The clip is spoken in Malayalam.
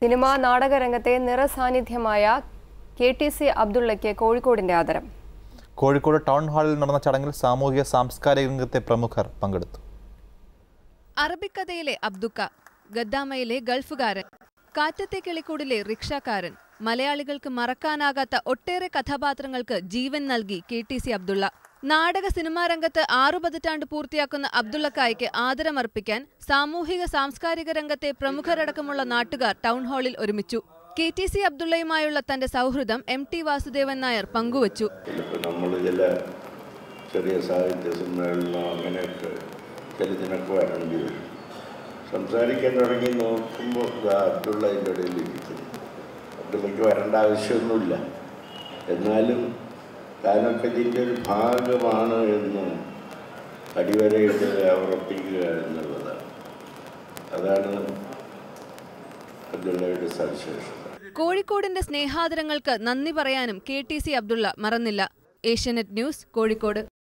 സിനിമാ നാടകരംഗത്തെ നിറസാന്നിധ്യമായ കെ ടി സി അബ്ദുള്ളയ്ക്ക് കോഴിക്കോടിന്റെ ആദരം കോഴിക്കോട് ടൗൺ ഹാളിൽ നടന്ന ചടങ്ങിൽ സാമൂഹിക സാംസ്കാരിക രംഗത്തെ പ്രമുഖർ പങ്കെടുത്തു അറബിക്കഥയിലെ അബ്ദുക്ക ഗദ്ദാമയിലെ ഗൾഫുകാരൻ കാറ്റത്തെ കിളിക്കൂടിലെ റിക്ഷാക്കാരൻ മലയാളികൾക്ക് മറക്കാനാകാത്ത ഒട്ടേറെ കഥാപാത്രങ്ങൾക്ക് ജീവൻ നൽകി കെ ടി സി അബ്ദുള്ള നാടക സിനിമാ രംഗത്ത് ആറു പതിറ്റാണ്ട് പൂർത്തിയാക്കുന്ന അബ്ദുള്ളക്കായ്ക്ക് ആദരമർപ്പിക്കാൻ സാമൂഹിക സാംസ്കാരിക രംഗത്തെ പ്രമുഖരടക്കമുള്ള നാട്ടുകാർ ടൗൺ ഹാളിൽ ഒരുമിച്ചു കെ ടി സി അബ്ദുള്ളയുമായുള്ള തന്റെ സൗഹൃദം എം ടി വാസുദേവൻ നായർ പങ്കുവച്ചു ചിലപ്പോൾ നമ്മൾ ചില ചെറിയ സാഹിത്യ സമ്മേളനം അങ്ങനെയൊക്കെ ചിലതിനൊക്കെ വരേണ്ടി വരും സംസാരിക്കാൻ തുടങ്ങി നോക്കുമ്പോൾ ദാ അബ്ദുള്ള അതിൻ്റെ ഇടയിൽ ഇരിക്കുന്നു അബ്ദുള്ളയ്ക്ക് വരേണ്ട ആവശ്യമൊന്നുമില്ല എന്നാലും താനൊക്കെ ഇതിൻ്റെ ഒരു ഭാഗമാണ് എന്ന് അടിവരയിട്ട് ഉറപ്പിക്കുക എന്നുള്ളതാണ് അതാണ് അബ്ദുള്ളയുടെ സവിശേഷത കോഴിക്കോടിന്റെ സ്നേഹാദരങ്ങൾക്ക് നന്ദി പറയാനും കെ ടി സി അബ്ദുള്ള മറന്നില്ല ഏഷ്യാനെറ്റ് ന്യൂസ് കോഴിക്കോട്